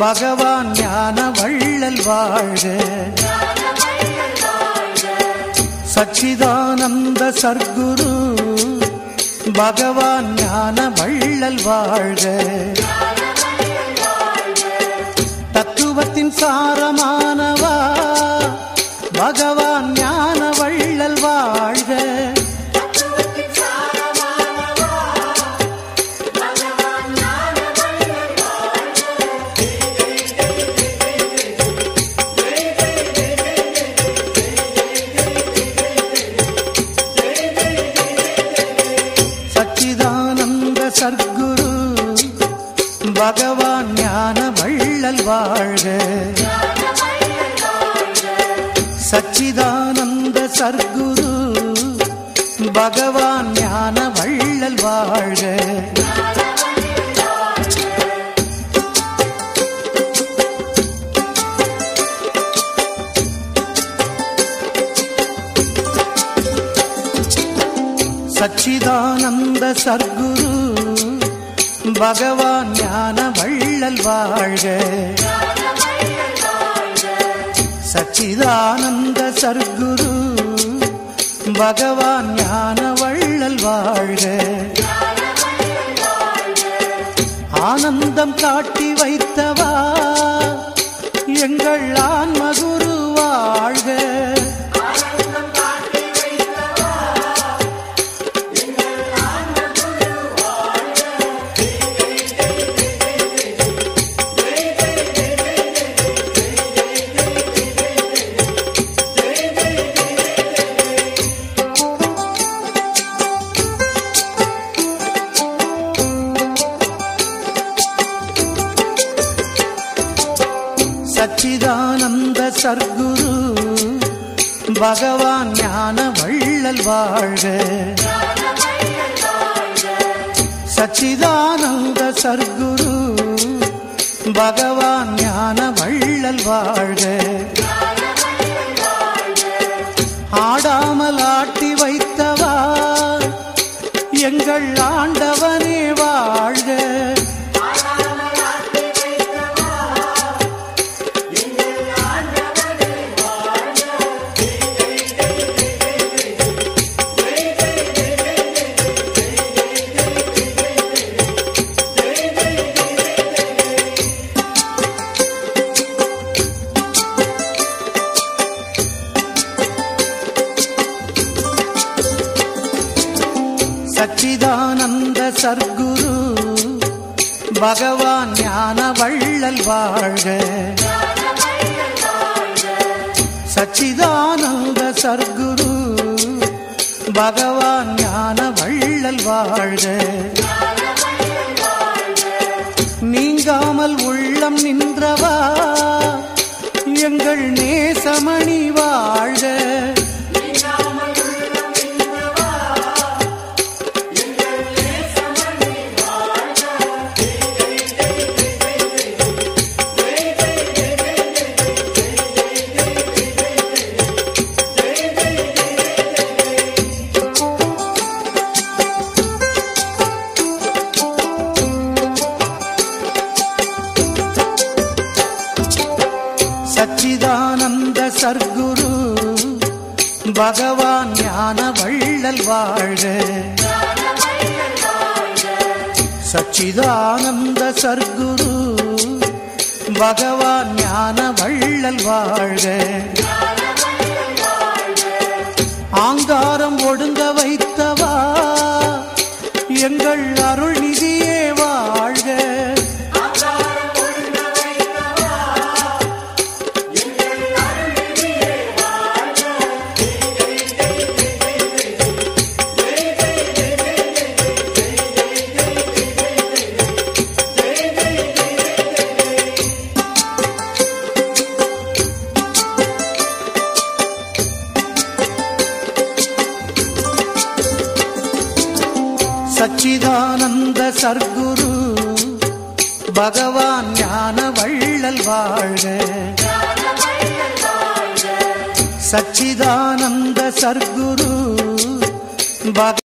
பகவான் ஞான வள்ளல் வாழ்க சச்சிதானந்த சர்க்குரு பகவான் ஞான வள்ளல் வாழ்க தத்துவத்தின் சாரமானவா பகவான் ஞான வள்ளல் வாழ்க சச்சிதானந்த சர்க்குரு பகவான் ஞான வள்ளல் வாழ்க சச்சிதானந்த சர்க்குரு பகவான் ஞான வள்ளல் வாழ்க சச்சிதானந்த சர்க்குரு பகவான் ஞான வள்ளல் வாழ்க சச்சிதானந்த சர்க்குரு பகவான் ஞான வள்ளல் வாழ்க ஆனந்தம் காட்டி வைத்தவா எங்கள் ஆன்மகுரு வாழ்க சச்சிதானந்த சர்க்குரு பகவான் ஞான வள்ளல் வாழ்க சச்சிதானந்த சர்க்குரு பகவான் ஞான வள்ளல் வாழ்க ஆடாமல் ஆட்டி வைத்தவா எங்கள் ஆண்டவனே வாழ்க சச்சிதானந்த சர்க்குரு பகவான் ஞான வள்ளல் வாழ்க சச்சிதானந்த சர்க்குரு பகவான் ஞான வள்ளல் வாழ்க நீங்காமல் உள்ளம் நின்றவா எங்கள் நேசமணி வாழ்க சச்சிதானந்த சர்க்குரு பகவான் ஞான வள்ளல் வாழ்க சச்சிதானந்த சர்க்குரு பகவான் ஞான வள்ளல் வாழ்க ஆங்காரம் ஒடுங்க வைத்தவா எங்கள் அருள் நிதியே வாழ்க சச்சிதானந்த சர்க்குரு பகவான் ஞான வள்ளல் வாழ்க சச்சிதானந்த சர்க்குரு பக